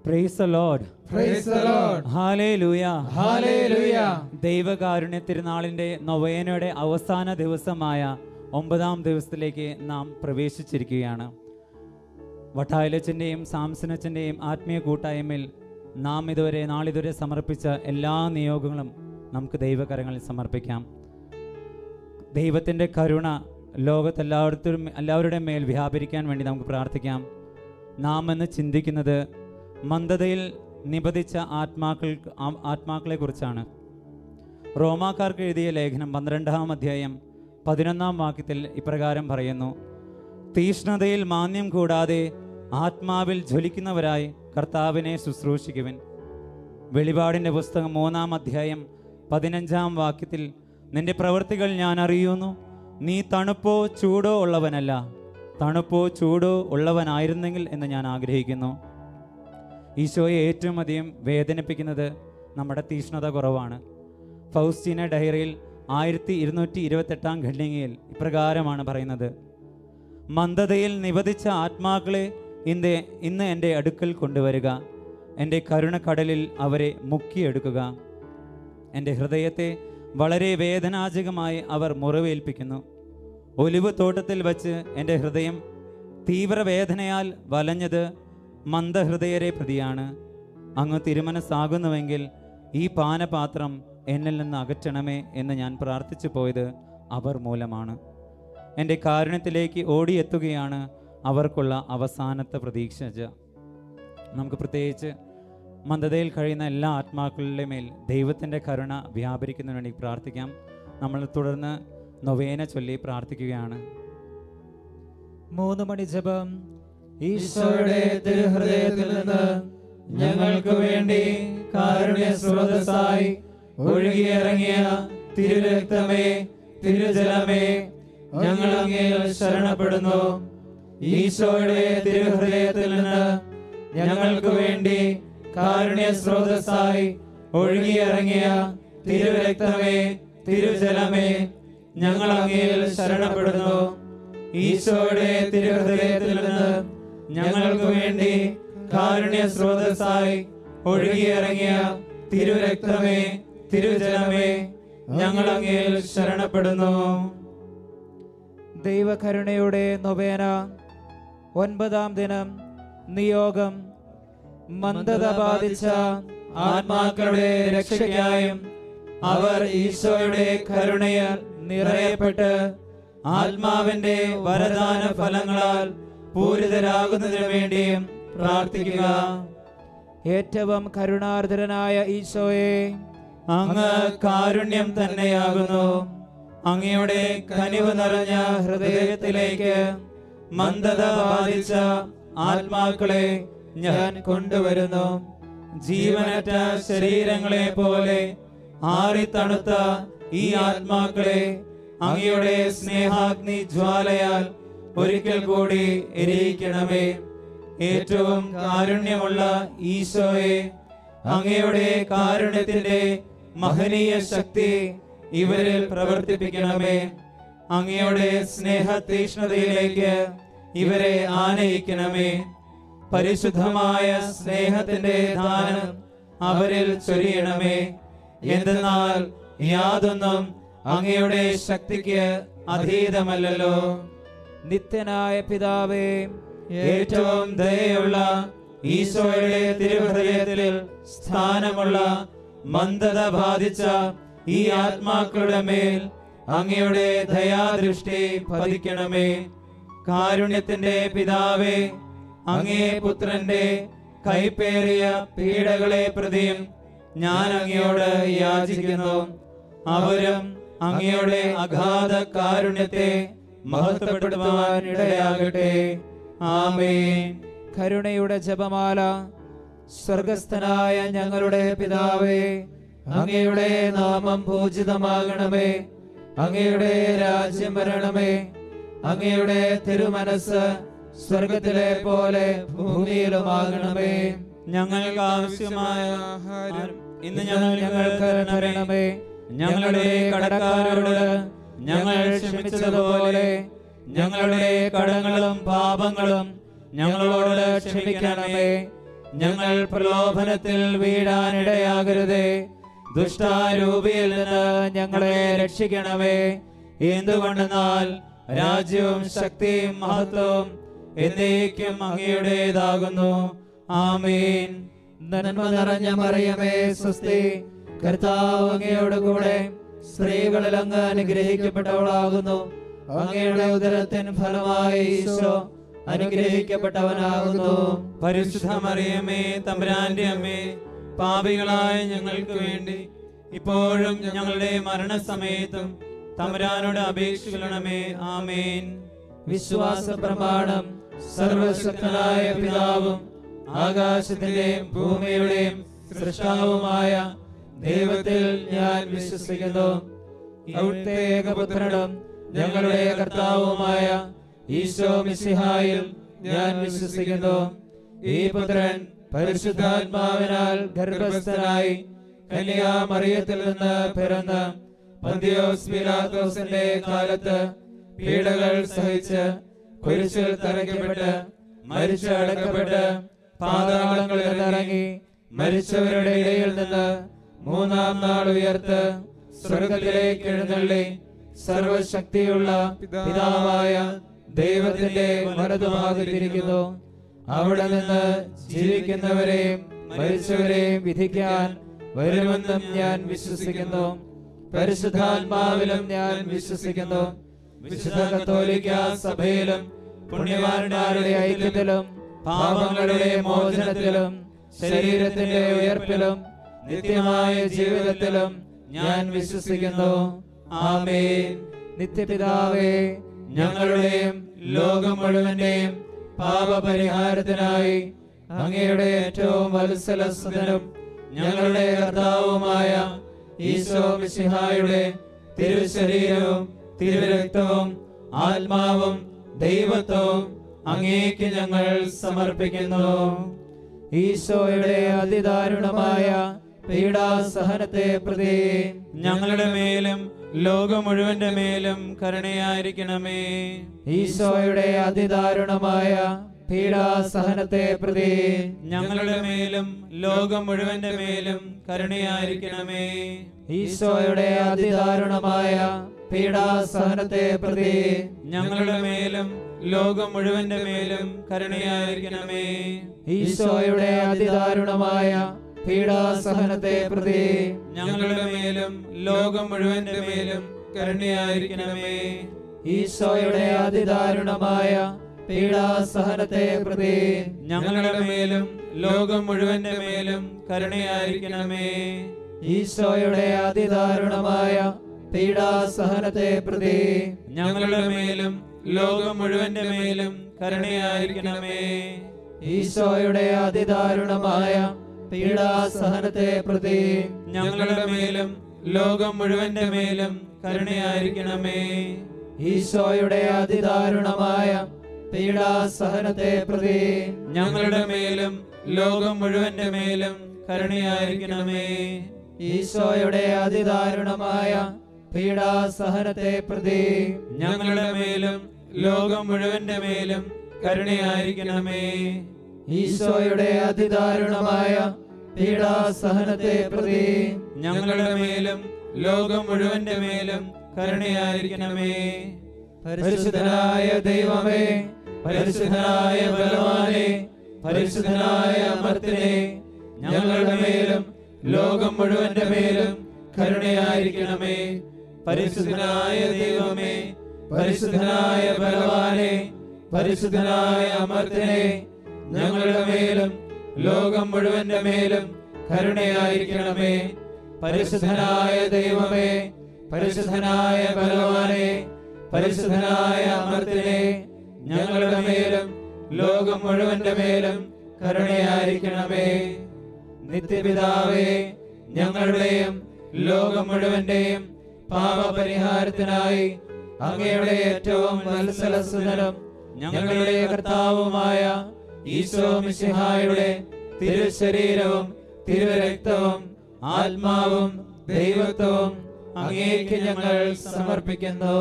Price the Lord Praise the Lord. Hallelujah Hallelujah. ദൈവകാരുണ്യ തിരുനാളിന്റെ നൊവേനയുടെ അവസാന ദിവസമായ ഒമ്പതാം ദിവസത്തിലേക്ക് നാം പ്രവേശിച്ചിരിക്കുകയാണ് വട്ടായലച്ചൻ്റെയും സാംസനച്ചൻ്റെയും ആത്മീയ കൂട്ടായ്മയിൽ നാം ഇതുവരെ നാളിതുവരെ സമർപ്പിച്ച എല്ലാ നിയോഗങ്ങളും നമുക്ക് ദൈവകരങ്ങളിൽ സമർപ്പിക്കാം ദൈവത്തിൻ്റെ കരുണ ലോകത്തെല്ലായിടത്തും എല്ലാവരുടെയും മേൽ വ്യാപരിക്കാൻ വേണ്ടി നമുക്ക് പ്രാർത്ഥിക്കാം നാം എന്ന് ചിന്തിക്കുന്നത് മന്ദതയിൽ നിബദിച്ച ആത്മാക്കൾ ആ- ആത്മാക്കളെക്കുറിച്ചാണ് റോമാക്കാർക്ക് എഴുതിയ ലേഖനം പന്ത്രണ്ടാം അധ്യായം പതിനൊന്നാം വാക്യത്തിൽ ഇപ്രകാരം പറയുന്നു തീഷ്ണതയിൽ മാന്യം കൂടാതെ ആത്മാവിൽ ജ്വലിക്കുന്നവരായി കർത്താവിനെ ശുശ്രൂഷിക്കുവിൻ വെളിപാടിൻ്റെ പുസ്തകം മൂന്നാം അധ്യായം പതിനഞ്ചാം വാക്യത്തിൽ നിന്റെ പ്രവൃത്തികൾ ഞാൻ അറിയുന്നു നീ തണുപ്പോ ചൂടോ ഉള്ളവനല്ല തണുപ്പോ ചൂടോ ഉള്ളവനായിരുന്നെങ്കിൽ എന്ന് ഞാൻ ആഗ്രഹിക്കുന്നു ഈശോയെ ഏറ്റവും അധികം വേദനിപ്പിക്കുന്നത് നമ്മുടെ തീഷ്ണത കുറവാണ് ഫൗസ്റ്റീന ഡയറിയിൽ ആയിരത്തി ഇരുന്നൂറ്റി ഇരുപത്തെട്ടാം ഖണ്ഡികയിൽ ഇപ്രകാരമാണ് പറയുന്നത് മന്ദതയിൽ നിവധിച്ച ആത്മാക്കളെ ഇന്ന് ഇന്ന് എൻ്റെ അടുക്കൽ കൊണ്ടുവരിക എൻ്റെ കരുണക്കടലിൽ അവരെ മുക്കിയെടുക്കുക എൻ്റെ ഹൃദയത്തെ വളരെ വേദനാജകമായി അവർ മുറിവേൽപ്പിക്കുന്നു ഒലിവ് തോട്ടത്തിൽ വച്ച് എൻ്റെ ഹൃദയം തീവ്രവേദനയാൽ വലഞ്ഞത് മന്ദഹൃദയരെ പ്രതിയാണ് അങ്ങ് തിരുമനസ്സാകുന്നുവെങ്കിൽ ഈ പാനപാത്രം എന്നിൽ നിന്ന് അകറ്റണമേ എന്ന് ഞാൻ പ്രാർത്ഥിച്ചു പോയത് അവർ മൂലമാണ് എൻ്റെ കാരുണ്യത്തിലേക്ക് ഓടിയെത്തുകയാണ് അവർക്കുള്ള അവസാനത്തെ പ്രതീക്ഷ നമുക്ക് പ്രത്യേകിച്ച് മന്ദതയിൽ കഴിയുന്ന എല്ലാ ആത്മാക്കളുടെ മേൽ ദൈവത്തിൻ്റെ കരുണ വ്യാപരിക്കുന്നതിന് വേണ്ടി പ്രാർത്ഥിക്കാം നമ്മൾ തുടർന്ന് നൊവേന ചൊല്ലി പ്രാർത്ഥിക്കുകയാണ് മൂന്ന് മണി ജപം ഈശോയുടെ തിരുഹൃദയത്തിൽ നിന്ന് ഞങ്ങൾക്ക് വേണ്ടി കാരുണ്യ സ്രോതസ്സായി ഒഴുകിയിറങ്ങിയ തിരുരക്തമേ തിരുജലമേ ഞങ്ങൾ അങ്ങയിൽ ശരണപ്പെടുന്നു ഈശോയുടെ തിരുഹൃദയത്തിൽ നിന്ന് ഞങ്ങൾക്ക് വേണ്ടി കാരുണ്യ സ്രോതസ്സായി ഒഴുകിയിറങ്ങിയ തിരുരക്തമേ തിരുജലമേ ഞങ്ങൾ അങ്ങയിൽ ശരണപ്പെടുന്നു ഈശോയുടെ തിരുഹൃദയത്തിൽ നിന്ന് ഞങ്ങൾക്ക് വേണ്ടി കാരുണ്യ സ്രോതസ്സായി ഒഴുകിയിറങ്ങിയ തിരുരക്തമേ തിരുജലമേ ഞങ്ങൾ അങ്ങയിൽ ശരണപ്പെടുന്നു ദൈവകരുണയുടെ നൊവേന ഒൻപതാം ദിനം നിയോഗം മന്ദത ബാധിച്ച ആത്മാക്കളുടെ രക്ഷയ്ക്കായും അവർ ഈശോയുടെ കരുണയാൽ നിറയപ്പെട്ട് ആത്മാവിന്റെ വരദാന ഫലങ്ങളാൽ പൂരിതരാകുന്നതിനു വേണ്ടിയും പ്രാർത്ഥിക്കുക ഏറ്റവും കരുണാർദ്രനായ ഈശോയെ അങ്ങ് കാരുണ്യം തന്നെയാകുന്നു അങ്ങയുടെ കനിവ് നിറഞ്ഞ ഹൃദയത്തിലേക്ക് മന്ദത ബാധിച്ച ആത്മാക്കളെ ഞാൻ കൊണ്ടുവരുന്നു ജീവനറ്റ ശരീരങ്ങളെ പോലെ ആറിത്തണുത്ത ഈ ആത്മാക്കളെ അങ്ങയുടെ സ്നേഹാഗ്നി ജ്വാലയാൽ ഒരിക്കൽ കൂടി എരിയിക്കണമേ ഏറ്റവും കാരുണ്യമുള്ള ഈശോയെ അങ്ങയുടെ കാരുണ്യത്തിന്റെ മഹനീയ ശക്തി ഇവരിൽ പ്രവർത്തിപ്പിക്കണമേ അങ്ങയുടെ സ്നേഹ തീഷ്ണതയിലേക്ക് ഇവരെ ആനയിക്കണമേ പരിശുദ്ധമായ സ്നേഹത്തിന്റെ ദാനം അവരിൽ ചൊരിയണമേ എന്തെന്നാൽ യാതൊന്നും അങ്ങയുടെ ശക്തിക്ക് അധീതമല്ലല്ലോ നിത്യനായ പിതാവേ ഏറ്റവും ദയയുള്ള ഈശോയുടെ തിരുഹൃദയത്തിൽ സ്ഥാനമുള്ള മന്ദത ബാധിച്ച ഈ ആത്മാക്കളുടെ മേൽ അങ്ങയുടെ ദയാദൃഷ്ടി പതിക്കണമേ കാരുണ്യത്തിന്റെ പിതാവേ അങ്ങേ പുത്രന്റെ കൈപ്പേറിയ പീഡകളെ പ്രതിയും ഞാൻ അങ്ങയോട് യാചിക്കുന്നു അവരും അങ്ങയുടെ അഗാധ കാരുണ്യത്തെ മഹത്വപ്പെടുത്തുവാൻ ഇടയാകട്ടെ ആമേൻ കരുണയുടെ ജപമാല സ്വർഗസ്ഥനായ ഞങ്ങളുടെ പിതാവേ അങ്ങയുടെ നാമം പൂജിതമാകണമേ അങ്ങയുടെ രാജ്യം വരണമേ അങ്ങയുടെ തിരുമനസ് സ്വർഗത്തിലെ പോലെ ഭൂമിയിലുമാകണമേ ഞങ്ങൾക്ക് ആവശ്യമായ ആഹാരം ഇന്ന് ഞങ്ങൾ ഞങ്ങൾക്ക് തരണമേ ഞങ്ങളുടെ കടക്കാരോട് ഞങ്ങൾ ക്ഷമിച്ചതുപോലെ ഞങ്ങളുടെ കടങ്ങളും പാപങ്ങളും ഞങ്ങളോട് ക്ഷമിക്കണമേ ഞങ്ങൾ പ്രലോഭനത്തിൽ വീഴാനിടയാകരുതേ ദുഷ്ടാരൂപിയിൽ നിന്ന് ഞങ്ങളെ രക്ഷിക്കണമേ എന്തുകൊണ്ടെന്നാൽ രാജ്യവും ശക്തിയും മഹത്വവും എന്നേക്കും അങ്ങയുടേതാകുന്നു ആമീൻ നന്മ നിറഞ്ഞ മറിയമേ സ്വസ്തി കർത്താവ് അങ്ങയോട് കൂടെ സ്ത്രീകളിൽ അങ്ങ് അനുഗ്രഹിക്കപ്പെട്ടവളാകുന്നു അങ്ങയുടെ ഉദരത്തിൻ ഫലമായി ഈശോ അനുഗ്രഹിക്കപ്പെട്ടവനാകുന്നു പരിശുദ്ധ മറിയമേ തമ്പുരാന്റെ അമ്മേ പാപികളായ ഞങ്ങൾക്ക് വേണ്ടി ഇപ്പോഴും ഞങ്ങളുടെ മരണസമയത്തും തമ്പുരാനോട് അപേക്ഷിക്കണമേ ആമേൻ വിശ്വാസ പ്രമാണം സർവശക്തനായ പിതാവും ആകാശത്തിന്റെയും ഭൂമിയുടെയും സൃഷ്ടാവുമായ ദൈവത്തിൽ ഞാൻ വിശ്വസിക്കുന്നു അവിടുത്തെ ഏകപുത്രനും ഞങ്ങളുടെ കർത്താവുമായ ഈശോ മിശിഹായിൽ ഞാൻ വിശ്വസിക്കുന്നു ഈ പുത്രൻ പരിശുദ്ധാത്മാവിനാൽ ഗർഭസ്ഥനായി കന്യാമറിയത്തിൽ നിന്ന് പിറന്ന് പന്തിയോസ് പിലാത്തോസിന്റെ കാലത്ത് പീഡകൾ സഹിച്ച് കുരിശിൽ തറയ്ക്കപ്പെട്ട് മരിച്ചു അടക്കപ്പെട്ട് പാതാളങ്ങളിൽ നിന്നിറങ്ങി മരിച്ചവരുടെ ഇടയിൽ നിന്ന് മൂന്നാം നാൾ ഉയർത്ത് സ്വർഗത്തിലേക്ക് എഴുന്നള്ളി സർവശക്തിയുള്ള പിതാവായ ദൈവത്തിന്റെ വലതുഭാഗത്തിരിക്കുന്നു അവിടെ നിന്ന് ജീവിക്കുന്നവരെയും മരിച്ചവരെയും വിധിക്കാൻ വരുമെന്നും ഞാൻ വിശ്വസിക്കുന്നു പരിശുദ്ധാത്മാവിലും ഞാൻ വിശ്വസിക്കുന്നു വിശുദ്ധ കത്തോലിക്ക സഭയിലും പുണ്യവാന്മാരുടെ ഐക്യത്തിലും പാപങ്ങളുടെ മോചനത്തിലും ശരീരത്തിന്റെ ഉയർപ്പിലും നിത്യമായ ജീവിതത്തിലും ഞാൻ വിശ്വസിക്കുന്നു ആമേൻ നിത്യപിതാവേ ഞങ്ങളുടെയും ലോകം മുഴുവന്റെയും പാപപരിഹാരത്തിനായി അങ്ങയുടെ ഏറ്റവും വത്സലസുതനും ഞങ്ങളുടെ കർത്താവുമായ ഈശോ മിശിഹായുടെ തിരുശരീരവും തിരുരക്തവും ആത്മാവും ദൈവത്വവും അങ്ങേക്ക് ഞങ്ങൾ സമർപ്പിക്കുന്നു ഈശോയുടെ അതിദാരുണമായ പീഡാസഹനത്തെ പ്രതി ഞങ്ങളുടെ മേലും ലോകം മുഴുവന്റെ മേലും കരുണയായിരിക്കണമേ ഈശോയുടെ അതിദാരുണമായ പീഡാസഹനത്തെ പ്രതി ഞങ്ങളുടെ മേലും ലോകം മുഴുവന്റെ മേലും കരുണയായിരിക്കണമേ ഈശോയുടെ അതിദാരുണമായ പീഡാസഹനത്തെ പ്രതി ഞങ്ങളുടെ മേലും ലോകം മുഴുവന്റെ മേലും കരുണയായിരിക്കണമേ ഈശോയുടെ അതിദാരുണമായ പീഡാസഹനത്തെ പ്രതി ഞങ്ങളുടെ മേലും ലോകം മുഴുവന്റെ മേലും കരുണയായിരിക്കണമേ ഈശോയുടെ അതിദാരുണമായ പീഡാസഹനത്തെ പ്രതി ഞങ്ങളുടെ മേലും ലോകം മുഴുവന്റെ മേലും കരുണയായിരിക്കണമേ ഈശോയുടെ അതിദാരുണമായ പീഡാസഹനത്തെ പ്രതി ഞങ്ങളുടെ മേലും ലോകം മുഴുവന്റെ മേലും കരുണയായിരിക്കണമേ ഈശോയുടെ അതിദാരുണമായ പീഡാസഹനത്തെ പ്രതി ഞങ്ങളുടെ മേലും ലോകം മുഴുവന്റെ മേലും കരുണയായിരിക്കണമേ ഈശോയുടെ അതിദാരുണമായ പീഡാസഹനത്തെ പ്രതി ഞങ്ങളുടെ മേലും ലോകം മുഴുവന്റെ മേലും കരുണയായിരിക്കണമേ ഈശോയുടെ അതിദാരുണമായ പീഡാസഹനത്തെ പ്രതി ഞങ്ങളുടെ മേലും ലോകം മുഴുവന്റെ മേലും കരുണയായിരിക്കണമേ ഈശോയുടെ അതിദാരുണമായ പീഡാസഹനത്തെ പ്രതി ഞങ്ങളുടെ മേലും ലോകം മുഴുവന്റെ മേലും കരുണയായിരിക്കണമേ പരിശുദ്ധനായ ദൈവമേ പരിശുദ്ധനായ ബലവാനെ പരിശുദ്ധനായ അമർത്തിനെ ഞങ്ങളുടെ മേലും ലോകം മുഴുവന്റെ മേലും കരുണയായിരിക്കണമേ പരിശുദ്ധനായ ദൈവമേ പരിശുദ്ധനായ ബലവാനെ പരിശുദ്ധനായ അമർത്തിനെ ഞങ്ങളുടെ മേലും ലോകം മുഴുവന്റെ മേലും കരുണയായിരിക്കണമേ പരിശുദ്ധനായ ദൈവമേ പരിശുദ്ധനായ ബലവാനെ പരിശുദ്ധനായ അമർത്തിനെ ഞങ്ങളുടെ മേലും ലോകം മുഴുവന്റെ മേലും കരുണയായിരിക്കണമേ നിത്യപിതാവേ ഞങ്ങളുടെയും ലോകം മുഴുവന്റെയും പാപപരിഹാരത്തിനായി അങ്ങയുടെ ഏറ്റവും വത്സലസുതനും ഞങ്ങളുടെ കർത്താവുമായ ഈശോ മിശിഹായുടെ തിരുശരീരവും തിരുരക്തവും ആത്മാവും ദൈവത്വവും അങ്ങേക്ക് ഞങ്ങൾ സമർപ്പിക്കുന്നു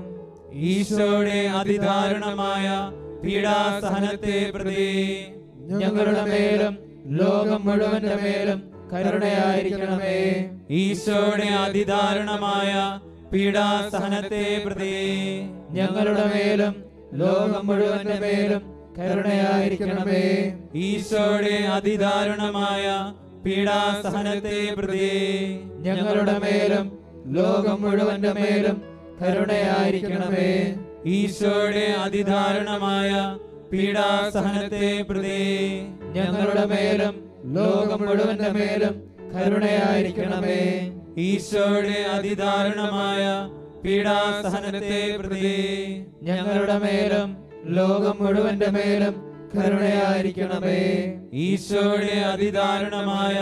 ഈശോയുടെ അതിദാരുണമായ പീഡാസഹനത്തെ പ്രതി ഞങ്ങളുടെ മേലും ലോകം മുഴുവന്റെ മേലും കരുണയായിരിക്കണമേ ഈശോയുടെ അതിദാരുണമായ പീഡാസഹനത്തെ പ്രതി ഞങ്ങളുടെ മേലും ലോകം മുഴുവന്റെ മേലും കരുണയായിരിക്കണമേ ഈശോയുടെ അതിദാരുണമായ പീഡാസഹനത്തെ പ്രതി ഞങ്ങളുടെ മേലും ലോകം മുഴുവന്റെ മേലും കരുണയായിരിക്കണമേ ഈശോയുടെ അതിദാരുണമായ പീഡാസഹനത്തെ പ്രതി ഞങ്ങളുടെ മേലും ലോകം മുഴുവന്റെ മേലും കരുണയായിരിക്കണമേ ഈശോയുടെ അതിദാരുണമായ പീഡാസഹനത്തെ പ്രതി ഞങ്ങളുടെ മേലും ലോകം മുഴുവന്റെ മേലും കരുണയായിരിക്കണമേ ഈശോയുടെ അതിദാരുണമായ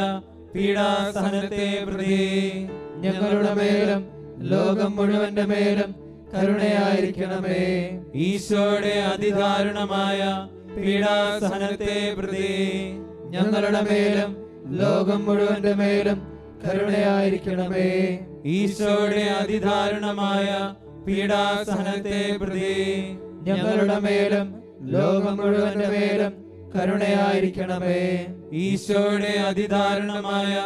പീഡാസഹനത്തെ പ്രതി ഞങ്ങളുടെ മേലും ലോകം മുഴുവന്റെ മേലും കരുണയായിരിക്കണമേ ഈശോയുടെ അതിദാരുണമായ പീഡാസഹനത്തെ പ്രതി ഞങ്ങളുടെ മേലും ലോകം മുഴുവന്റെ മേലും കരുണയായിരിക്കണമേ ഈശോയുടെ അതിദാരുണമായ പീഡാസഹനത്തെ പ്രതി ഞങ്ങളുടെ മേലും ലോകം മുഴുവന്റെ മേലും കരുണയായിരിക്കണമേ ഈശോയുടെ അതിദാരുണമായ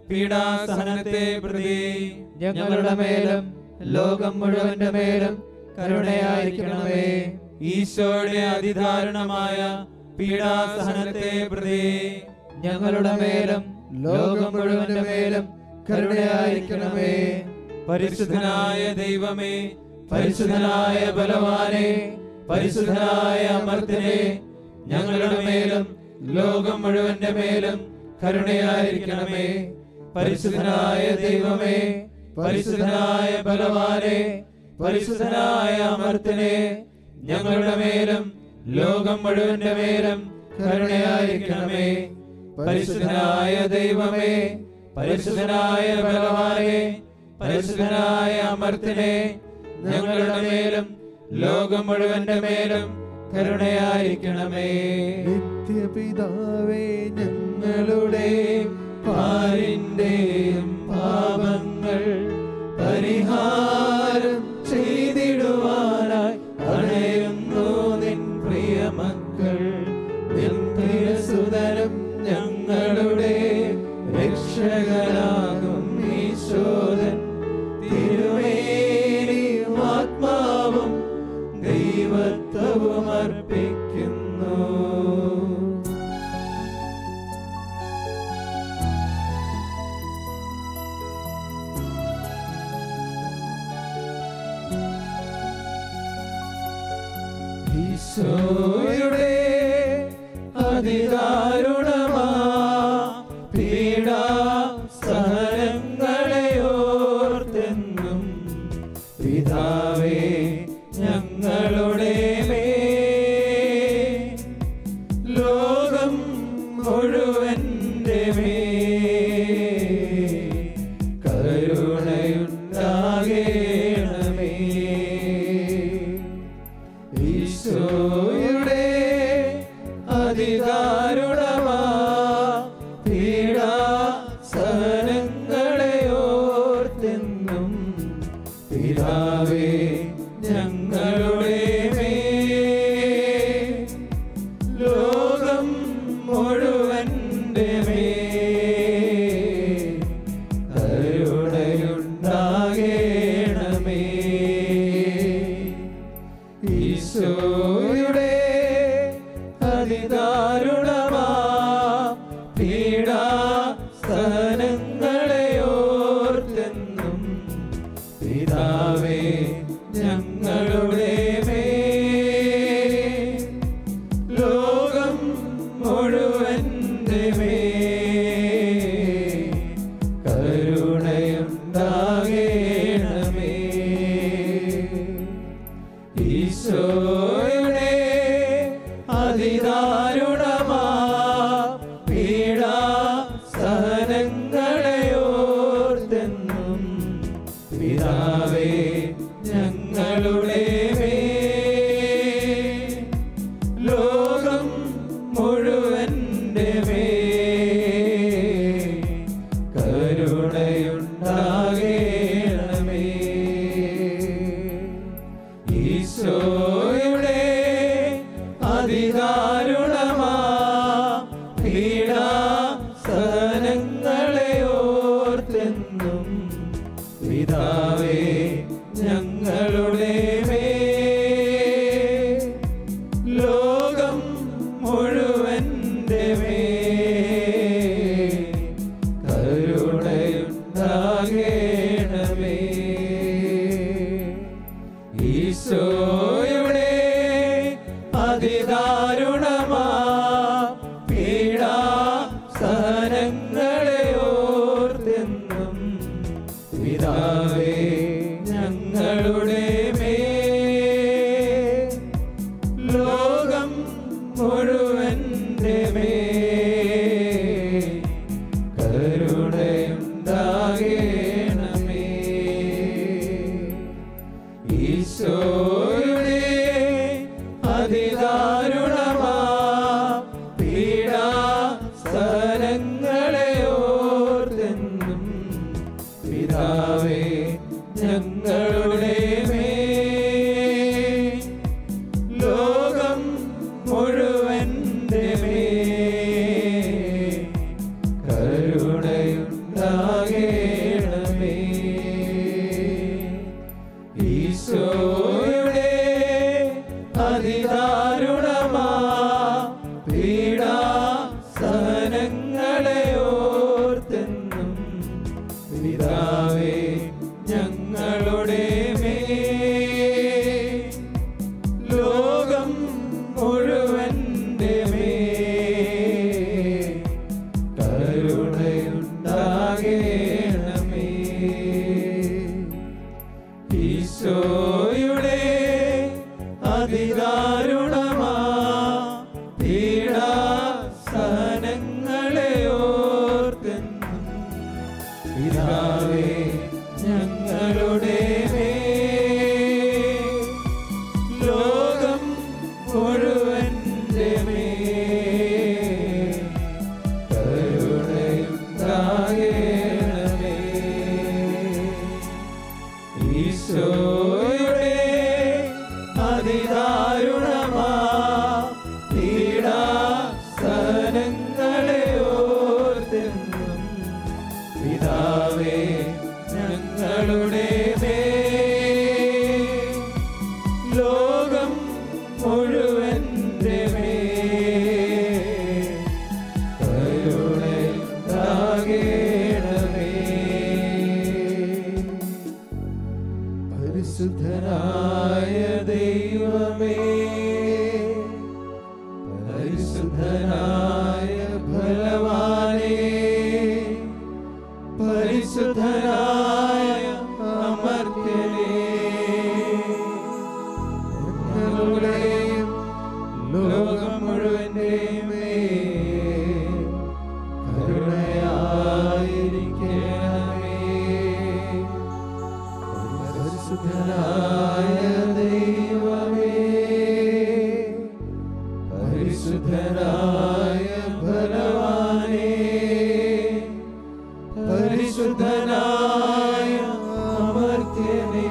പീഡാസഹനത്തെ പ്രതി ഞങ്ങളുടെ മേലും ലോകം മുഴുവന്റെ മേലും കരുണയായിരിക്കണമേ ഈശോയുടെ അതിദാരുണമായ പീഡാസഹനത്തെ പ്രതി ഞങ്ങളുടെ മേലും ലോകം മുഴുവന്റെ മേലും കരുണയായിരിക്കണമേ പരിശുദ്ധനായ ദൈവമേ പരിശുദ്ധനായ ബലവാനെ പരിശുദ്ധനായ അമർത്തിനെ ഞങ്ങളുടെ മേലും ലോകം മുഴുവന്റെ മേലും കരുണയായിരിക്കണമേ പരിശുദ്ധനായ ദൈവമേ പരിശുദ്ധനായ ബലവാനെ പരിശുദ്ധനായ അമർത്തിനെ ഞങ്ങളുടെ മേലും ലോകം മുഴുവന്റെ മേലും കരുണയായിരിക്കണമേ പരിശുദ്ധനായ ദൈവമേ പരിശുദ്ധനായ ബലവാനെ പരിശുദ്ധനായ അമർത്തിനെ ഞങ്ങളുടെ മേലും ലോകം മുഴുവന്റെ മേലും കരുണയായിരിക്കണമേ നിത്യപിതാവേ ഞങ്ങളുടെ പാരിന്റെയും പാപങ്ങൾ പരിഹാരം ചെയ്തിടുവാനായി അണയുന്നു നിൻ പ്രിയമക്കൾ നിത്യസുതരം ഞങ്ങളുടെ രക്ഷകനാകും ഈശോദൻ തിരുമേനിയും ആത്മാവും ദൈവത്വവും അർപ്പിക്കുന്നു ഈശോയുടെ അതിദാരുണമാ പീഡാ സഹനങ്ങളെ ഓർത്തെന്നും പിതാവേ ഞങ്ങളുടെ മേ ലോകം മുഴുവൻ്റെ മേ കരുണയുണ്ടാകേണമേ ഈശോയുടെ അതിദാരുണമാ പീഡാ സഹനങ്ങളെ ഓർത്തെന്നും പിതാവേ ഞങ്ങളുടെ മേൽ ലോകം മുഴുവൻ്റെ മേൽ കരുണയുണ്ടാകേണമേ ഈശോയുടെ അതിദാരുണമാ പീഡാ സഹനങ്ങളെ ഓർത്തെന്നും പിതാവേ ഞങ്ങളുടെ മേൽ ലോകം മുഴുവൻ്റെ മേൽ കരുണയുണ്ടാകേണമേ ഈശോയുടെ അതിദാരുണമാ പീഡാ സഹനങ്ങളെ ഓർത്തെന്നും പിതാവേ ഞങ്ങളുടെ മേൽ ലോകം മുഴുവൻ്റെ മേൽ കരുണയുണ്ടാകേണമേ ഈശോയുടെ അതിദാരുണമാ പീഡാ മുഴുവൻ്റെ മേൽ കരുണയുണ്ടാകേണമേ ഈശോയുടെ അതിദാരുണമാ പീഡാ സഹനങ്ങളെ ഓർത്തെന്നും പിതാവേ ഞങ്ങളുടെ മേൽ ലോകം മുഴുവൻ്റെ മേൽ കരുണയുണ്ടാകേണമേ ഈശോയുടെ അതിദാരുണമാ പീഡാ സഹനങ്ങളെ ഓർത്തെന്നും പിതാവേ ഞങ്ങളുടെ മേൽ ലോകം മുഴുവൻ്റെ മേൽ കരുണയുണ്ടാകേണമേ ഈശോയുടെ അതിദാരുണമാ പീഡാ സഹനങ്ങളെ ഓർത്തെന്നും പിതാവേ ഞങ്ങളുടെ മേൽ ലോകം മുഴുവൻ്റെ മേൽ കരുണയുണ്ടാകേണമേ ഈശോയുടെ അതിദാരുണമാ പീഡാ സഹനങ്ങളെ ഓർത്തെന്നും പിതാവേ ഞങ്ങളുടെ മേൽ ലോകം മുഴുവൻ്റെ മേൽ കരുണയുണ്ടാകേണമേ പരിശുദ്ധനായ ദൈവമേ പരിശുദ്ധനായ ഫലവാനേ പരിശുദ്ധനായ അമർത്യനേ ഞങ്ങളുടെയും ലോകം മുഴുവൻ്റെയും മേൽ കരുണയായിരിക്കണമേ പരിശുദ്ധനായ ദൈവമേ പരിശുദ്ധനായ ഫലവാനേ പരിശുദ്ധനായ അമർത്യനേ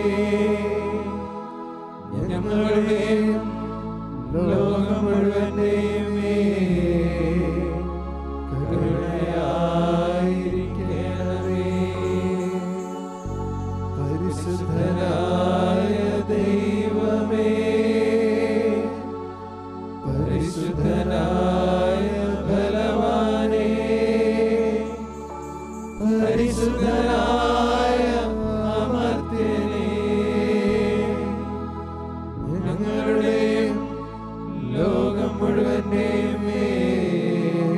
ഞങ്ങളുടെയും ലോകം മുഴുവൻ്റെയും മേൽ കരുണയായിരിക്കണമേ പരിശുദ്ധനായ ദൈവമേ പരിശുദ്ധനായ ബലവാനേ പരിശുദ്ധനായ അമർത്യനേ ഞങ്ങളുടെയും ലോകം മുഴുവൻ്റെയും മേൽ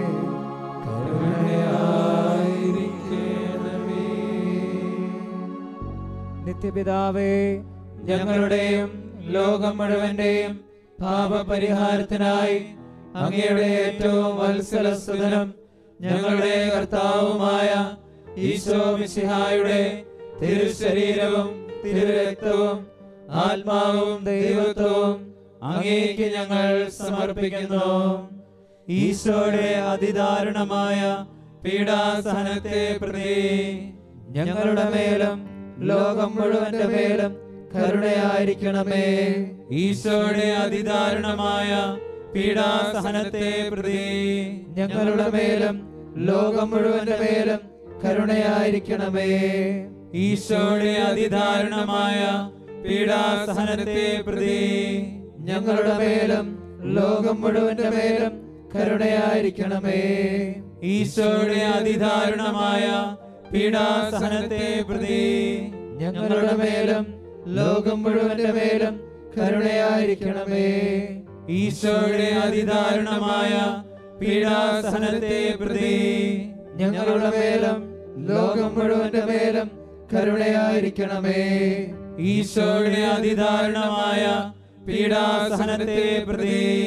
കരുണയായിരിക്കണമേ നിത്യപിതാവേ ഞങ്ങളുടെയും ലോകം മുഴുവന്റെയും പാപപരിഹാരത്തിനായി അങ്ങയുടെ ഏറ്റവും വത്സലസുതനും ഞങ്ങളുടെ കർത്താവുമായ ഈശോ മിശിഹായുടെ തിരുശരീരവും തിരുരക്തവും ആത്മാവും ദൈവത്വവും അങ്ങേക്ക് ഞങ്ങൾ സമർപ്പിക്കുന്നു ഈശോയുടെ അതിദാരുണമായ പീഡാസഹനത്തെ പ്രതി ഞങ്ങളുടെ മേലും ലോകം മുഴുവന്റെ മേലും കരുണയായിരിക്കണമേ ഈശോയുടെ അതിദാരുണമായ പീഡാസഹനത്തെ പ്രതി ഞങ്ങളുടെ മേലും ലോകം മുഴുവന്റെ മേലും കരുണയായിരിക്കണമേ ഈശോയുടെ അതിദാരുണമായ പീഡാസഹനത്തെ പ്രതി ഞങ്ങളുടെ മേലും ലോകം മുഴുവന്റെ മേലും കരുണയായിരിക്കണമേ ഈശോയുടെ അതിദാരുണമായ പീഡാസഹനത്തെ പ്രതി ഞങ്ങളുടെ മേലും ലോകം മുഴുവന്റെ മേലും കരുണയായിരിക്കണമേ ഈശോയുടെ അതിദാരുണമായ പീഡാസഹനത്തെ പ്രതി ഞങ്ങളുടെ മേലും ലോകം മുഴുവന്റെ മേലും കരുണയായിരിക്കണമേ ഈശോയുടെ അതിദാരുണമായ പീഡാസഹനത്തെ പ്രതി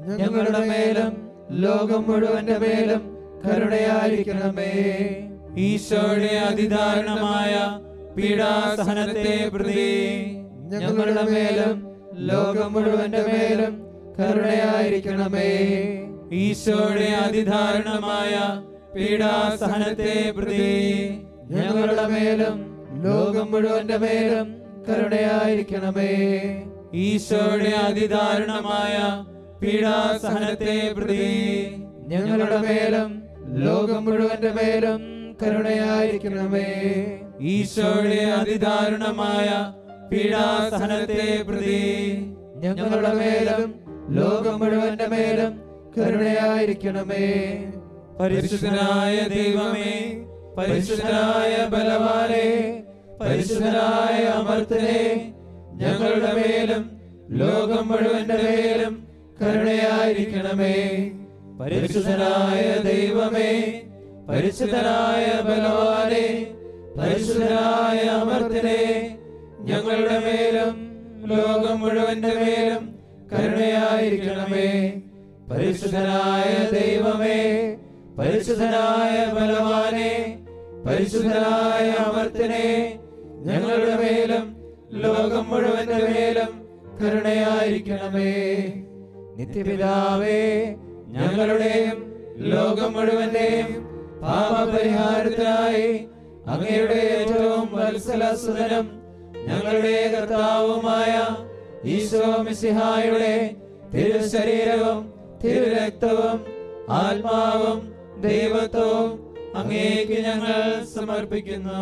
ഞങ്ങളുടെ മേലും ലോകം മുഴുവന്റെ മേലും കരുണയായിരിക്കണമേ ഈശോയുടെ അതിദാരുണമായ പീഡാസഹനത്തെ പ്രതി ഞങ്ങളുടെ മേലും ലോകം മുഴുവന്റെ മേലും കരുണയായിരിക്കണമേ ഈശോയുടെ അതിദാരുണമായ പീഡാസഹനത്തെ പ്രതി ഞങ്ങളുടെ മേലും ലോകം മുഴുവന്റെ മേലും കരുണയായിരിക്കണമേ ഈശോയുടെ അതിദാരുണമായ പീഡാസഹനത്തെ പ്രതി ഞങ്ങളുടെ മേലും ലോകം മുഴുവന്റെ മേലും കരുണയായിരിക്കണമേ ഈശോയുടെ അതിദാരുണമായ പീഡാസഹനത്തെ പ്രതി ഞങ്ങളുടെ മേലും ലോകം മുഴുവന്റെ മേലും കരുണയായിരിക്കണമേ പരിശുദ്ധനായ ദൈവമേ പരിശുദ്ധനായ ബലവാനെ പരിശുദ്ധനായ അമർത്തനെ ഞങ്ങളുടെ മേലും ലോകം മുഴുവന്റെ മേലും കരുണയായിരിക്കണമേ പരിശുദ്ധനായ ദൈവമേ പരിശുദ്ധനായ ബലവാനെ പരിശുദ്ധനായ അമർത്തനെ ഞങ്ങളുടെ മേലും ലോകം മുഴുവന്റെ മേലും കരുണയായിരിക്കണമേ പരിശുദ്ധനായ ദൈവമേ പരിശുദ്ധനായ ബലവാനെ പരിശുദ്ധനായ അമർത്തനെ ഞങ്ങളുടെ മേലും ലോകം മുഴുവന്റെ മേലും കരുണയായിരിക്കണമേ നിത്യപിതാവേ ഞങ്ങളുടെയും ലോകം മുഴുവന്റെയും പാപപരിഹാരത്തിനായി അങ്ങയുടെ ഏറ്റവും വത്സലസുതനും ഞങ്ങളുടെ കർത്താവുമായ ഈശോ മിശിഹായുടെ തിരുശരീരവും തിരുരക്തവും ആത്മാവും ദൈവത്വവും അങ്ങേക്ക് ഞങ്ങൾ സമർപ്പിക്കുന്നു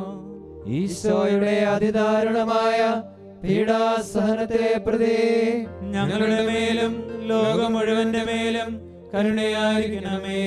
ഈശോയുടെ അതിദാരുണമായ പീഡാസഹനത്തെ പ്രതി ഞങ്ങളുടെ മേലും ലോകം മുഴുവന്റെ മേലും കരുണയായിരിക്കണമേ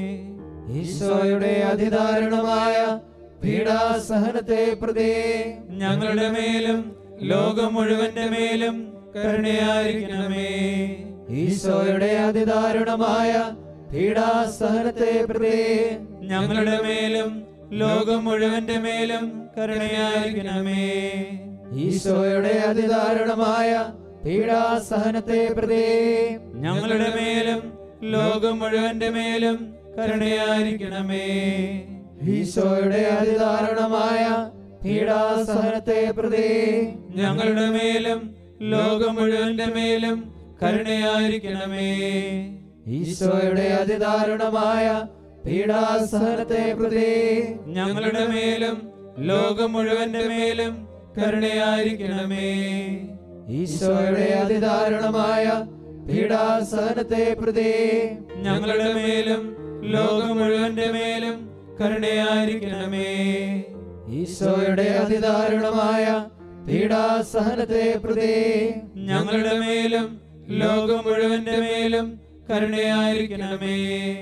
ഈശോയുടെ അതിദാരുണമായ പീഡാസഹനത്തെ പ്രതി ഞങ്ങളുടെ മേലും ലോകം മുഴുവന്റെ മേലും കരുണയായിരിക്കണമേ ഈശോയുടെ അതിദാരുണമായ പീഡാസഹനത്തെ പ്രതി ഞങ്ങളുടെ മേലും ലോകം മുഴുവന്റെ മേലും കരുണയായിരിക്കണമേ ഈശോയുടെ അതിദാരുണമായ പീഡാസഹനത്തെ പ്രതി ഞങ്ങളുടെ മേലും ലോകം മുഴുവന്റെ മേലും കരുണയായിരിക്കണമേ ഈശോയുടെ അതിദാരുണമായ പീഡാസഹനത്തെ പ്രതി ഞങ്ങളുടെ മേലും ലോകം മുഴുവന്റെ മേലും കരുണയായിരിക്കണമേ ഈശോയുടെ അതിദാരുണമായ പീഡാസഹനത്തെ പ്രതി ഞങ്ങളുടെ മേലും ലോകം മുഴുവന്റെ മേലും കരുണയായിരിക്കണമേ ഈശോയുടെ അതിദാരുണമായ പീഡാസഹനത്തെ പ്രതി ഞങ്ങളുടെ മേലും ലോകം മുഴുവന്റെ മേലും കരുണയായിരിക്കണമേ ഈശോയുടെ അതിദാരുണമായ പീഡാസഹനത്തെ പ്രതി ഞങ്ങളുടെ മേലും ലോകം മുഴുവന്റെ മേലും കരുണയായിരിക്കണമേ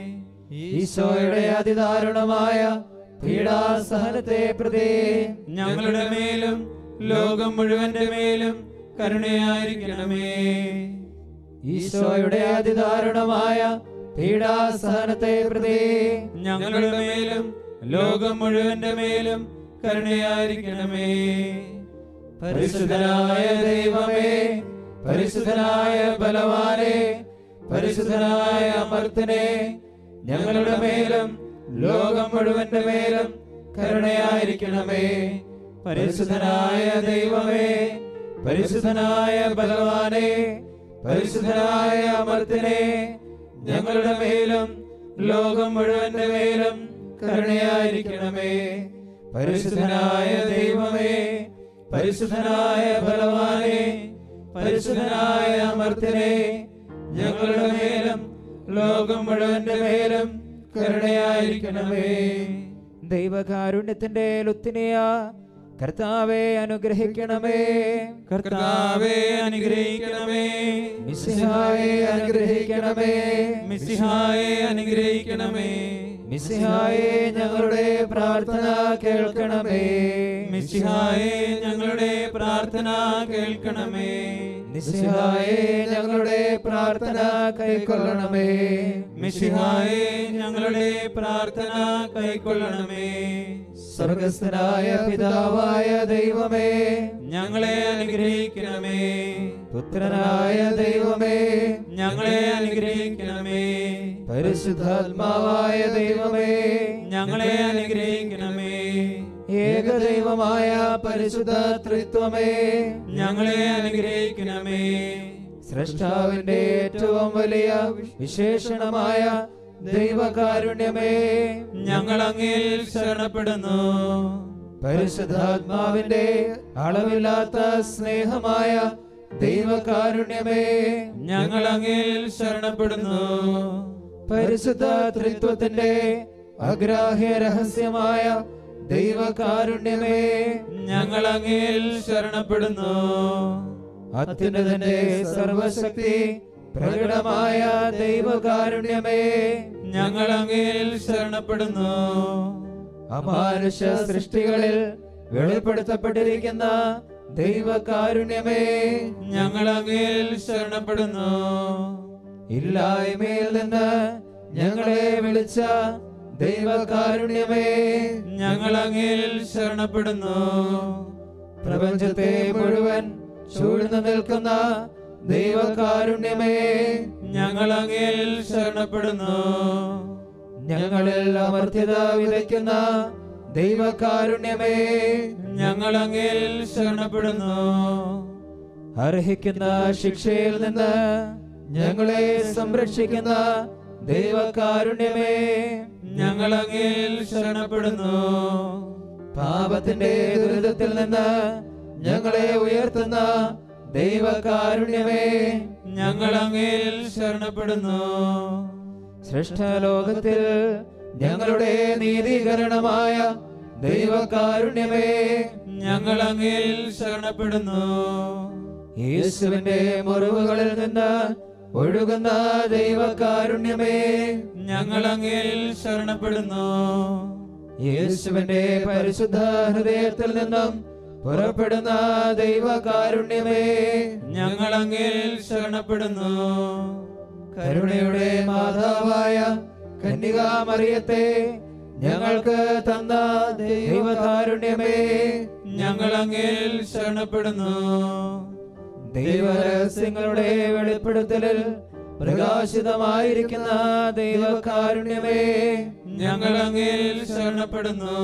ഈശോയുടെ അതിദാരുണമായ പീഡാസഹനത്തെ പ്രതി ഞങ്ങളുടെ മേലും ലോകം മുഴുവന്റെ മേലും കരുണയായിരിക്കണമേ ഈശോയുടെ അതിദാരുണമായ പീഡാസഹനത്തെ പ്രതി ഞങ്ങളുടെ മേലും ലോകം മുഴുവന്റെ മേലും കരുണയായിരിക്കണമേ പരിശുദ്ധനായ ദൈവമേ പരിശുദ്ധനായ ബലവാനെ പരിശുദ്ധനായ അമർത്തനെ ഞങ്ങളുടെ മേലും ലോകം മുഴുവന്റെ മേലും കരുണയായിരിക്കണമേ പരിശുദ്ധനായ ദൈവമേ പരിശുദ്ധനായ ബലവാനെ പരിശുദ്ധനായ അമർത്തനെ ഞങ്ങളുടെ മേലും ലോകം മുഴുവന്റെ മേലും കരുണയായിരിക്കണമേ പരിശുദ്ധനായ ദൈവമേ പരിശുദ്ധനായ ബലവാനെ പരിശുദ്ധനായ അമർത്തനെ ഞങ്ങളുടെ മേലും ലോകം മുഴുവന്റെ മേലും കരുണയായിരിക്കണമേ ദൈവകാരുണ്യത്തിന്റെ ലുത്തിനിയ കർത്താവെ അനുഗ്രഹിക്കണമേ കർത്താവെ അനുഗ്രഹിക്കണമേ മിശിഹായെ അനുഗ്രഹിക്കണമേ മിസിഹായെ അനുഗ്രഹിക്കണമേ മിശിഹായെ ഞങ്ങളുടെ പ്രാർത്ഥന കേൾക്കണമേ മിസിഹായെ ഞങ്ങളുടെ പ്രാർത്ഥന കേൾക്കണമേ മിശിഹായെ ഞങ്ങളുടെ പ്രാർത്ഥന കൈക്കൊള്ളണമേ മിസിഹായെ ഞങ്ങളുടെ പ്രാർത്ഥന കൈക്കൊള്ളണമേ സ്വർഗസ്ഥനായ പിതാവായ ദൈവമേ ഞങ്ങളെ അനുഗ്രഹിക്കണമേ പുത്രനായ ദൈവമേ ഞങ്ങളെ അനുഗ്രഹിക്കണമേ പരിശുദ്ധാത്മാവായ ദൈവമേ ഞങ്ങളെ അനുഗ്രഹിക്കണമേ ഏകദൈവമായ പരിശുദ്ധ ത്രിത്വമേ ഞങ്ങളെ അനുഗ്രഹിക്കണമേ സൃഷ്ടാവിന്റെ ഏറ്റവും വലിയ വിശേഷണമായ ദൈവകാരുണ്യമേ ഞങ്ങൾ അങ്ങിൽ ശരണപ്പെടുന്നു പരിശുദ്ധാത്മാവിന്റെ അളവില്ലാത്ത സ്നേഹമായ ദൈവകാരുണ്യമേ ഞങ്ങൾ അങ്ങിൽ ശരണപ്പെടുന്നു പരിശുദ്ധ ത്രിത്വത്തിന്റെ അഗ്രാഹ്യ രഹസ്യമായ ദൈവകാരുണ്യമേ ഞങ്ങൾ അങ്ങിൽ ശരണപ്പെടുന്നു അത്യുന്നതന്റെ സർവശക്തി പ്രകടമായ ദൈവകാരുണ്യമേ ഞങ്ങൾ അങ്ങിൽ ശരണപ്പെടുന്നു അമാനുഷ സൃഷ്ടികളിൽ വെളിപ്പെടുത്തപ്പെട്ടിരിക്കുന്ന ദൈവകാരുണ്യമേ ഞങ്ങൾ അങ്ങിൽ ശരണപ്പെടുന്നു ഇല്ലായ്മയിൽ നിന്ന് ഞങ്ങളെ വിളിച്ച ദൈവകാരുണ്യമേ ഞങ്ങൾ അങ്ങിൽ ശരണപ്പെടുന്നു പ്രപഞ്ചത്തെ മുഴുവൻ ചൂഴ്ന്നു നിൽക്കുന്ന ദൈവകാരുണ്യമേ ഞങ്ങൾ അങ്ങിൽ ശരണപ്പെടുന്നു ഞങ്ങളിൽ അമർത്യത വിതയ്ക്കുന്ന ദൈവകാരുണ്യമേ ഞങ്ങൾ അങ്ങിൽ ശരണപ്പെടുന്നു അർഹിക്കുന്ന ശിക്ഷയിൽ നിന്ന് ഞങ്ങളെ സംരക്ഷിക്കുന്ന ദൈവകാരുണ്യമേ ഞങ്ങൾ അങ്ങിൽ ശരണപ്പെടുന്നു പാപത്തിന്റെ ദുരിതത്തിൽ നിന്ന് ഞങ്ങളെ ഉയർത്തുന്ന ദൈവകാരുണ്യമേ ഞങ്ങൾ അങ്ങിൽ ശരണപ്പെടുന്നു സൃഷ്ടലോകത്തിൽ ഞങ്ങളുടെ നീതീകരണമായ ദൈവകാരുണ്യമേ ഞങ്ങൾ അങ്ങിൽ ശരണപ്പെടുന്നു യേശുവിന്റെ മുറിവുകളിൽ നിന്ന് ഒഴുകുന്ന ദൈവകാരുണ്യമേ ഞങ്ങൾ അങ്ങിൽ ശരണപ്പെടുന്നു യേശുവിന്റെ പരിശുദ്ധ ഹൃദയത്തിൽ നിന്നും പുറപ്പെടുന്ന ദൈവകാരുണ്യമേ ഞങ്ങൾ അങ്ങിൽ ശരണപ്പെടുന്നു കരുണയുടെ മാതാവായ കന്യകാമറിയത്തെ ഞങ്ങൾക്ക് തന്ന ദൈവകാരുണ്യമേ ഞങ്ങൾ അങ്ങിൽ ശരണപ്പെടുന്നു ദൈവരഹസ്യങ്ങളുടെ വെളിപ്പെടുത്തലിൽ പ്രകാശിതമായിരിക്കുന്ന ദൈവകാരുണ്യമേ ഞങ്ങൾ അങ്ങിൽ ശരണപ്പെടുന്നു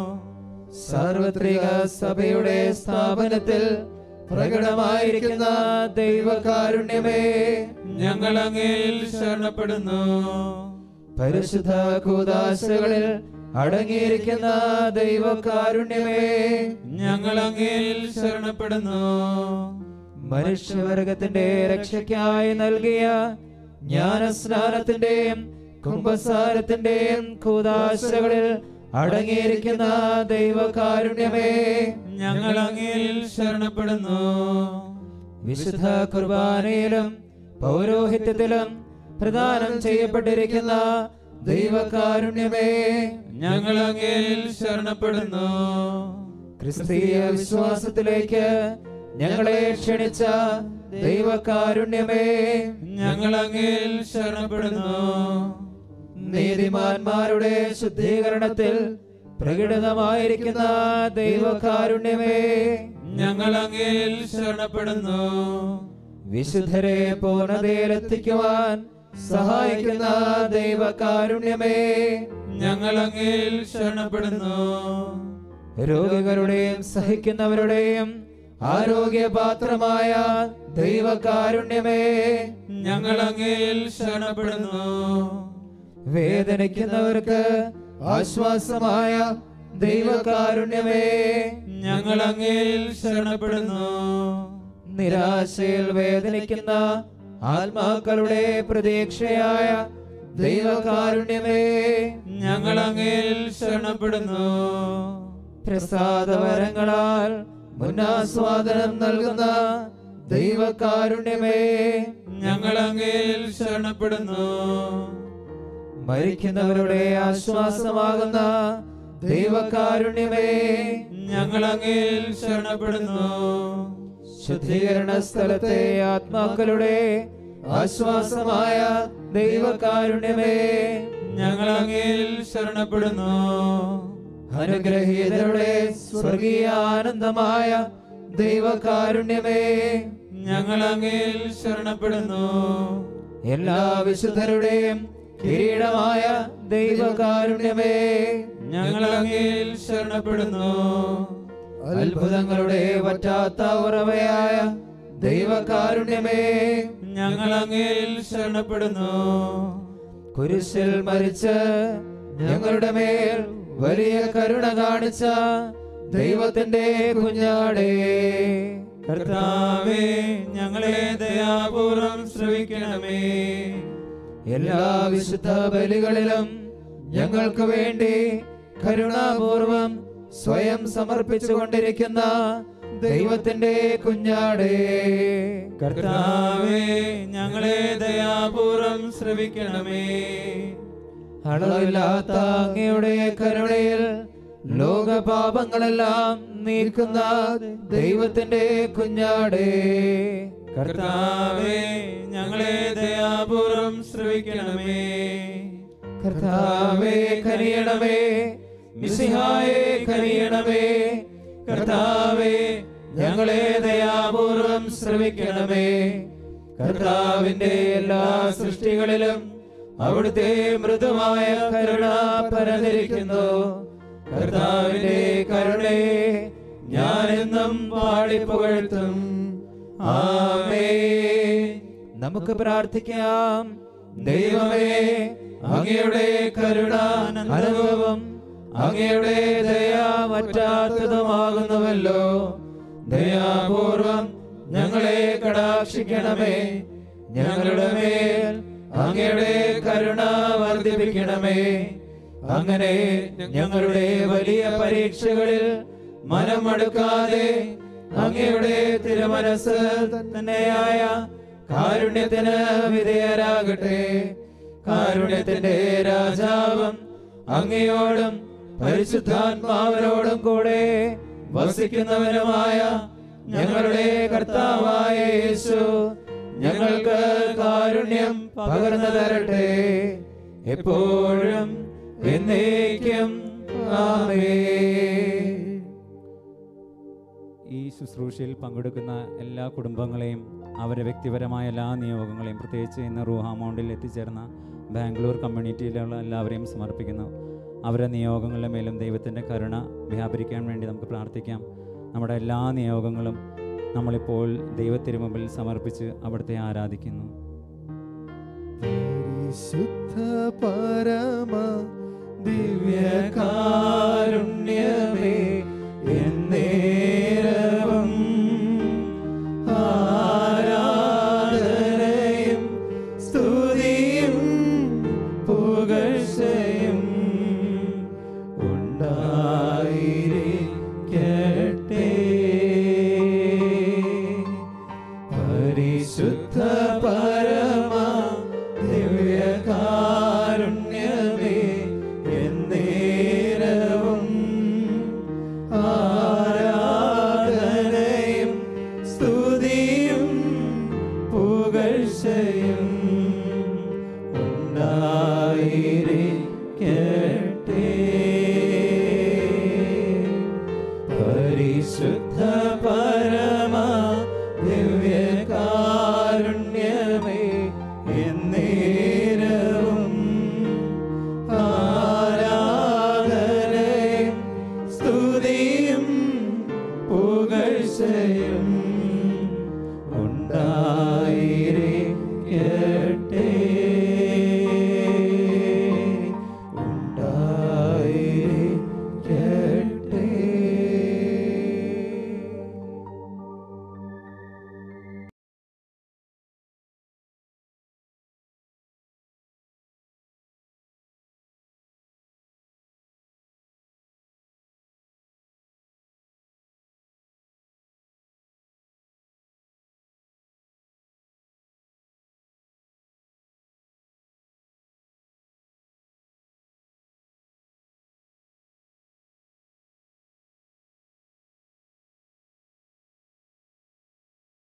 സാർവത്രിക സഭയുടെ സ്ഥാപനത്തിൽ പ്രകടമായിരിക്കുന്ന ദൈവകാരുണ്യമേ ഞങ്ങൾ അങ്ങിൽ ശരണപ്പെടുന്നു പരിശുദ്ധ കൂദാശകളിൽ അടങ്ങിയിരിക്കുന്ന ദൈവകാരുണ്യമേ ഞങ്ങൾ അങ്ങിൽ ശരണപ്പെടുന്നു മനുഷ്യവർഗത്തിന്റെ രക്ഷയ്ക്കായി നൽകിയ ജ്ഞാനസ്നാനത്തിന്റെയും കുംഭസാരത്തിന്റെയും കൂദാശകളിൽ അടങ്ങിയിരിക്കുന്ന ദൈവകാരുണ്യമേ ഞങ്ങൾ അങ്ങിൽ ശരണപ്പെടുന്നു വിശുദ്ധ കുർബാനയിലും പൗരോഹിത്യത്തിലും പ്രദാനം ചെയ്യപ്പെട്ടിരിക്കുന്ന ദൈവകാരുണ്യമേ ഞങ്ങൾ അങ്ങിൽ ശരണപ്പെടുന്നു ക്രിസ്തീയ വിശ്വാസത്തിലേക്ക് ഞങ്ങളെ ക്ഷണിച്ച ദൈവകാരുണ്യമേ ഞങ്ങൾ അങ്ങിൽ ശരണപ്പെടുന്നു നീതിമാന്മാരുടെ ശുദ്ധീകരണത്തിൽ പ്രകടിതമായിരിക്കുന്ന ദൈവകാരുണ്യമേ ഞങ്ങൾ അങ്ങിൽ ശരണപ്പെടുന്നു വിശുദ്ധരെ പൂർണ്ണതയിലെത്തിക്കുവാൻ സഹായിക്കുന്ന ദൈവകാരുണ്യമേ ഞങ്ങൾ അങ്ങിൽ ശരണപ്പെടുന്നു രോഗികളുടെയും സഹിക്കുന്നവരുടെയും ആരോഗ്യപാത്രമായ ദൈവകാരുണ്യമേ ഞങ്ങൾ അങ്ങിൽ ശരണപ്പെടുന്നു വേദനിക്കുന്നവർക്ക് ആശ്വാസമായ ദൈവകാരുണ്യമേ ഞങ്ങൾ അങ്ങിൽ ശരണപ്പെടുന്നു നിരാശയിൽ വേദനിക്കുന്ന ആത്മാക്കളുടെ പ്രതീക്ഷയായ ദൈവകാരുണ്യമേ ഞങ്ങൾ അങ്ങിൽ ശരണപ്പെടുന്നു പ്രസാദവരങ്ങളാൽ മുന്നാസ്വാദനം നൽകുന്ന ദൈവകാരുണ്യമേ ഞങ്ങൾ അങ്ങിൽ ശരണപ്പെടുന്നു മരിക്കുന്നവരുടെ ആശ്വാസമാകുന്ന ദൈവകാരുണ്യമേ ഞങ്ങൾ അങ്ങിൽ ശരണപ്പെടുന്നു ശുദ്ധീകരണ സ്ഥലത്തെ ആത്മാക്കളുടെ ആശ്വാസമായ ദൈവകാരുണ്യമേ ഞങ്ങൾ അങ്ങിൽ ശരണപ്പെടുന്നു അനുഗ്രഹീതരുടെ സ്വർഗീയാനന്ദമായ ദൈവകാരുണ്യമേ ഞങ്ങൾ അങ്ങയിൽ ശരണപ്പെടുന്നു എല്ലാ വിശുദ്ധരുടെയും കിരീടമായ ദൈവകാരുണ്യമേ ഞങ്ങൾ അങ്ങയിൽ ശരണപ്പെടുന്നു അത്ഭുതങ്ങളുടെ പറ്റാത്ത ഉറവയായ ദൈവകാരുണ്യമേ ഞങ്ങൾ അങ്ങയിൽ ശരണപ്പെടുന്നു കുരിശിൽ മരിച്ച് ഞങ്ങളുടെ മേൽ വലിയ കരുണ കാണിച്ച ദൈവത്തിന്റെ കുഞ്ഞാടേ കർത്താവേ ഞങ്ങളെ ദയാപൂർവം ശ്രവിക്കണമേ എല്ലാ വിശുദ്ധ ബലികളിലും ഞങ്ങൾക്ക് വേണ്ടി കരുണാപൂർവം സ്വയം സമർപ്പിച്ചു കൊണ്ടിരിക്കുന്ന ദൈവത്തിന്റെ കുഞ്ഞാടേ കർത്താവേ ഞങ്ങളെ ദയാപൂർവം ശ്രവിക്കണമേ അളവില്ലാത്ത അങ്ങയുടെ കരുണയിൽ ലോകപാപങ്ങളെല്ലാം നീക്കുന്ന ദൈവത്തിന്റെ കുഞ്ഞാടേ കർത്താവേ ഞങ്ങളെ ദയാപൂർവം ശ്രവിക്കണമേ കർത്താവേ കനിയണമേ മിസിഹായേ കനിയണമേ കർത്താവേ ഞങ്ങളെ ദയാപൂർവം ശ്രവിക്കണമേ കർത്താവിന്റെ എല്ലാ സൃഷ്ടികളിലും അവിടുത്തെ മൃദുവായ കരുണ പരന്നിരിക്കുന്നു കർത്താവിന്റെ കരുണയെ ഞാനെന്നും പാടിപ്പുകഴ്ത്തും ആമേ നമുക്ക് പ്രാർത്ഥിക്കാം ദൈവമേ അങ്ങയുടെ കരുണ അനുഭവം അങ്ങയുടെ ദയ പറ്റാത്തതുമാകുന്നുവല്ലോ ദയാപൂർവം ഞങ്ങളെ കടാക്ഷിക്കണമേ ഞങ്ങളുടെ മേൽ അങ്ങയുടെ കരുണ വർദ്ധിപ്പിക്കണമേ അങ്ങനെ ഞങ്ങളുടെ വലിയ പരീക്ഷകളിൽ മനമടുക്കാതെ അങ്ങയുടെ തിരുമനസ് തന്നെയായ കാരുണ്യത്തിന് വിധേയരാകട്ടെ കാരുണ്യത്തിന്റെ രാജാവും അങ്ങയോടും പരിശുദ്ധാത്മാവിനോടും കൂടെ വസിക്കുന്നവനുമായ ഞങ്ങളുടെ കർത്താവായ യേശു ഞങ്ങൾക്ക് കാരുണ്യം പകർന്നു തരട്ടെ എപ്പോഴും എന്നേക്കും ആമേൻ ഈ ശുശ്രൂഷയിൽ പങ്കെടുക്കുന്ന എല്ലാ കുടുംബങ്ങളെയും അവരുടെ വ്യക്തിപരമായ എല്ലാ നിയോഗങ്ങളെയും പ്രത്യേകിച്ച് ഇന്ന് റൂഹ മൗണ്ടിൽ എത്തിച്ചേർന്ന ബാംഗ്ലൂർ കമ്മ്യൂണിറ്റിയിലുള്ള എല്ലാവരെയും സമർപ്പിക്കുന്നു അവരുടെ നിയോഗങ്ങളുടെ മേലും ദൈവത്തിൻ്റെ കരുണ വ്യാപരിക്കാൻ വേണ്ടി നമുക്ക് പ്രാർത്ഥിക്കാം നമ്മുടെ എല്ലാ നിയോഗങ്ങളും നമ്മളിപ്പോൾ ദൈവത്തിരുമുമ്പിൽ സമർപ്പിച്ച് അവിടുത്തെ ആരാധിക്കുന്നു പരിശുദ്ധ പരമ ദിവ്യകാ